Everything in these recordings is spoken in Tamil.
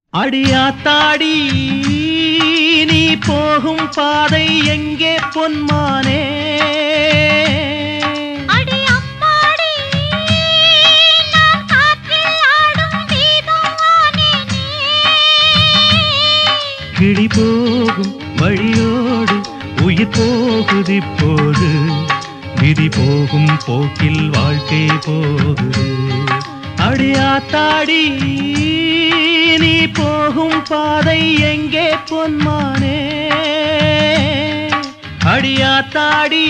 அடியாத்தாடி நீ போகும் பாதை எங்கே பொன்மானே அடி அம்மாடி நான் காற்றில் ஆடும் தீபம் ஆனேனே கிளி போகும் வழியோடு உயிர் போகுது இப்போது விதி போகும் போக்கில் வாழ்க்கை போகுது அடியாத்தாடி நீ போகும் பாதை எங்கே பொன்மானே அடியாத்தாடி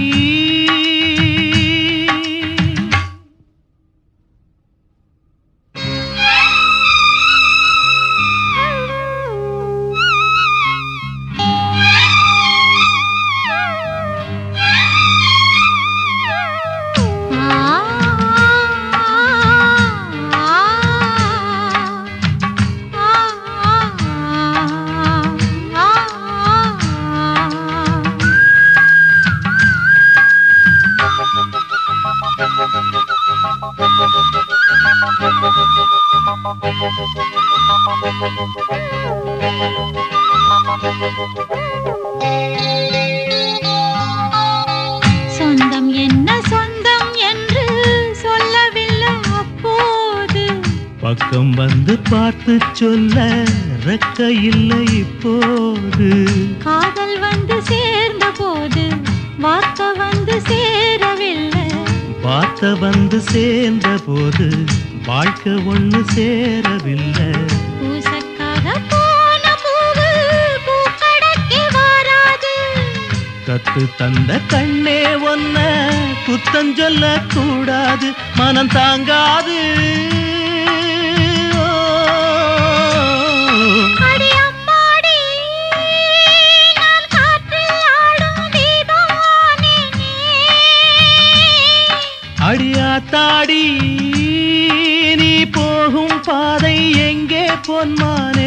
சொந்தம் என்ன சொந்தம் என்று சொல்லவில்லை அப்போது பக்கம் வந்து பார்த்து சொல்ல ரெக்க இல்லை இப்போது காதல் வந்து சேர்ந்த போது வார்த்தை வந்து சேரவில்லை பார்த்த வந்து சேர்ந்த போது வாழ்க்கை ஒண்ணு சேரவில்லை பூசக்காக போன பூவு பூக்கடைக்கு வராது கத்து தந்த கண்ணே ஒன்ன குத்தம் சொல்ல கூடாது மனம் தாங்காது ஓ. அடி அம்மாடி நான் காற்றில் ஆடும் தீபம் ஆனேனே அடியாத்தாடி நீ போகும் பாதை எங்கே பொன்மானே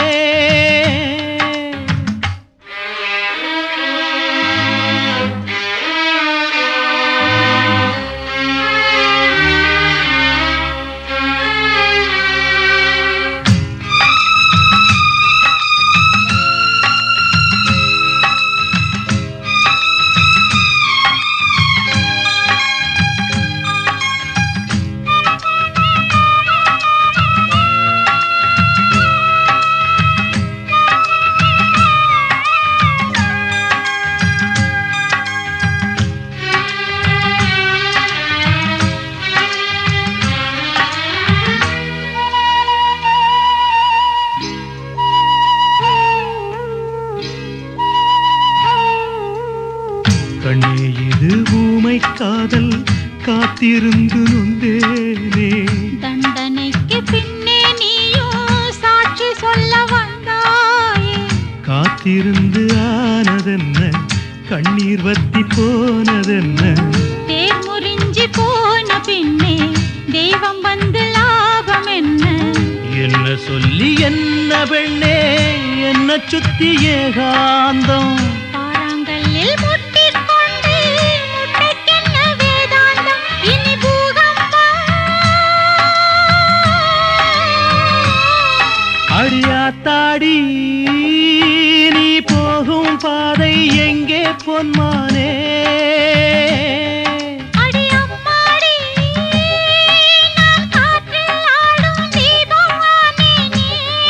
கண்ணே இது ஊமை காதல் காத்திருந்து நொந்தேனே தண்டனைக்கு பின்னே நீயும் சாட்சி சொல்ல வந்தாயே காத்திருந்து ஆனதென்ன கண்ணீர் வத்தி போனதென்ன தேர் முறிஞ்சி போன பின்னே தெய்வம் வந்து லாபம் என்ன என்ன சொல்லி என்ன பெண்ணே என்ன சுத்தி ஏகாந்தம் பாறாங்கல்லில் முட்டிக் கொண்டு முட்டைக்கென்ன வேதாந்தம் இனி பூகம்பம் அடியாத்தாடி நீ போகும் பாதை எங்கே பொன்மானே அடி அம்மாடி நான் காற்றில் ஆடும் தீபம் ஆனேனே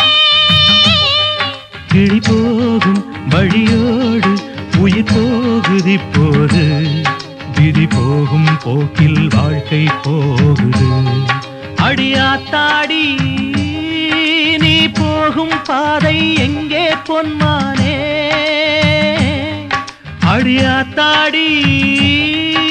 கிளி போகும் வழியோடு உயிர் போகுது இப்போது விதி போகும் போக்கில் வாழ்க்கை போகுது அடியாத்தாடி நீ போகும் பாதை எங்கே பொன்மானே அடியாத்தாடி